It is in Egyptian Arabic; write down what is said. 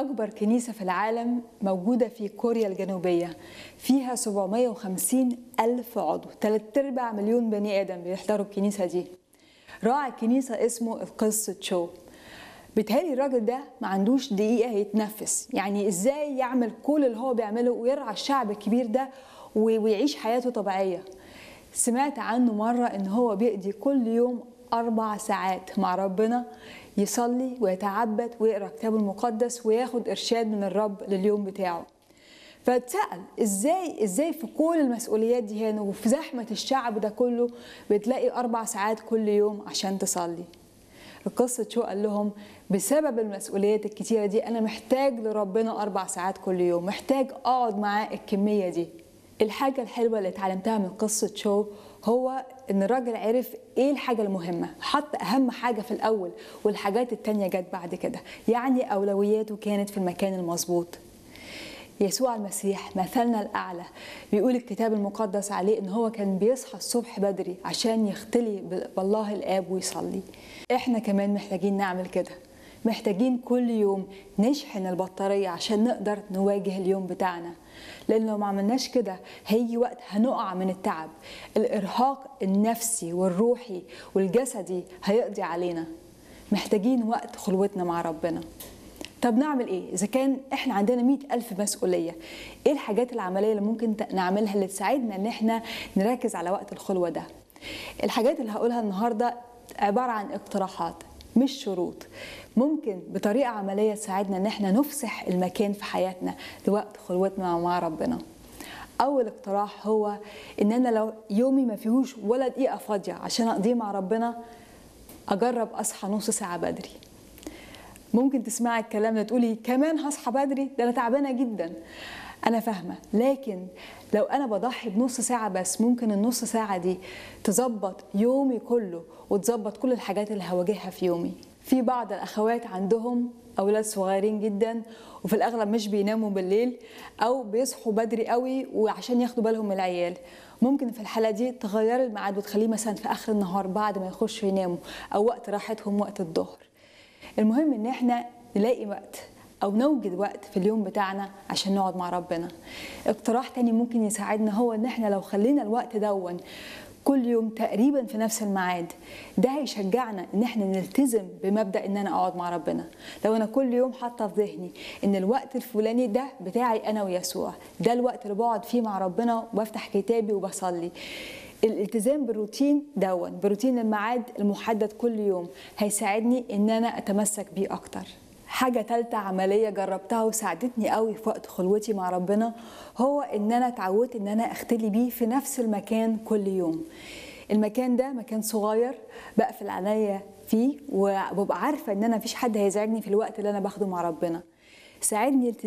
أكبر كنيسة في العالم موجودة في كوريا الجنوبية فيها 750 ألف عضو 3 أرباع مليون بني آدم بيحضروا الكنيسة دي راعي الكنيسة اسمه القس تشو بيتهيألي الراجل ده ما عندوش دقيقة يتنفس يعني ازاي يعمل كل اللي هو بيعمله ويرعى الشعب الكبير ده ويعيش حياته طبيعية سمعت عنه مرة ان هو بيقضي كل يوم أربع ساعات مع ربنا يصلي ويتعبد ويقرأ كتابه المقدس وياخد إرشاد من الرب لليوم بتاعه فاتسأل ازاي ازاي في كل المسؤوليات دي هنا وفي زحمة الشعب ده كله بتلاقي أربع ساعات كل يوم عشان تصلي القصة شو قال لهم بسبب المسؤوليات الكتيرة دي أنا محتاج لربنا أربع ساعات كل يوم محتاج أقعد معاه الكمية دي الحاجة الحلوة اللي اتعلمتها من قصة شو هو ان الراجل عرف ايه الحاجة المهمة حط اهم حاجة في الاول والحاجات التانية جت بعد كده يعني اولوياته كانت في المكان المظبوط يسوع المسيح مثلنا الأعلى بيقول الكتاب المقدس عليه إن هو كان بيصحى الصبح بدري عشان يختلي بالله الآب ويصلي إحنا كمان محتاجين نعمل كده محتاجين كل يوم نشحن البطارية عشان نقدر نواجه اليوم بتاعنا لأن لو ما عملناش كده هيجي وقت هنقع من التعب الإرهاق النفسي والروحي والجسدي هيقضي علينا محتاجين وقت خلوتنا مع ربنا طب نعمل ايه اذا كان احنا عندنا مئة الف مسؤوليه ايه الحاجات العمليه اللي ممكن نعملها اللي تساعدنا ان احنا نركز على وقت الخلوه ده الحاجات اللي هقولها النهارده عباره عن اقتراحات مش شروط ممكن بطريقه عمليه تساعدنا ان احنا نفسح المكان في حياتنا لوقت خلوتنا مع ربنا اول اقتراح هو ان انا لو يومي ما فيهوش ولا دقيقه فاضيه عشان اقضيه مع ربنا اجرب اصحى نص ساعه بدري ممكن تسمعي الكلام ده تقولي كمان هصحى بدري ده انا تعبانه جدا انا فاهمه لكن لو انا بضحي بنص ساعه بس ممكن النص ساعه دي تظبط يومي كله وتظبط كل الحاجات اللي هواجهها في يومي في بعض الاخوات عندهم اولاد صغيرين جدا وفي الاغلب مش بيناموا بالليل او بيصحوا بدري قوي وعشان ياخدوا بالهم من العيال ممكن في الحاله دي تغيري الميعاد وتخليه مثلا في اخر النهار بعد ما يخشوا يناموا او وقت راحتهم وقت الظهر المهم ان احنا نلاقي وقت او نوجد وقت في اليوم بتاعنا عشان نقعد مع ربنا اقتراح تاني ممكن يساعدنا هو ان احنا لو خلينا الوقت دون كل يوم تقريبا في نفس الميعاد ده هيشجعنا ان احنا نلتزم بمبدا ان انا اقعد مع ربنا لو انا كل يوم حاطه في ذهني ان الوقت الفلاني ده بتاعي انا ويسوع ده الوقت اللي بقعد فيه مع ربنا وبفتح كتابي وبصلي الالتزام بالروتين دون بروتين الميعاد المحدد كل يوم هيساعدني ان انا اتمسك بيه اكتر حاجة تالتة عملية جربتها وساعدتني قوي في وقت خلوتي مع ربنا هو ان انا اتعودت ان انا اختلي بيه في نفس المكان كل يوم المكان ده مكان صغير بقفل عليا فيه وببقى عارفة ان انا مفيش حد هيزعجني في الوقت اللي انا باخده مع ربنا ساعدني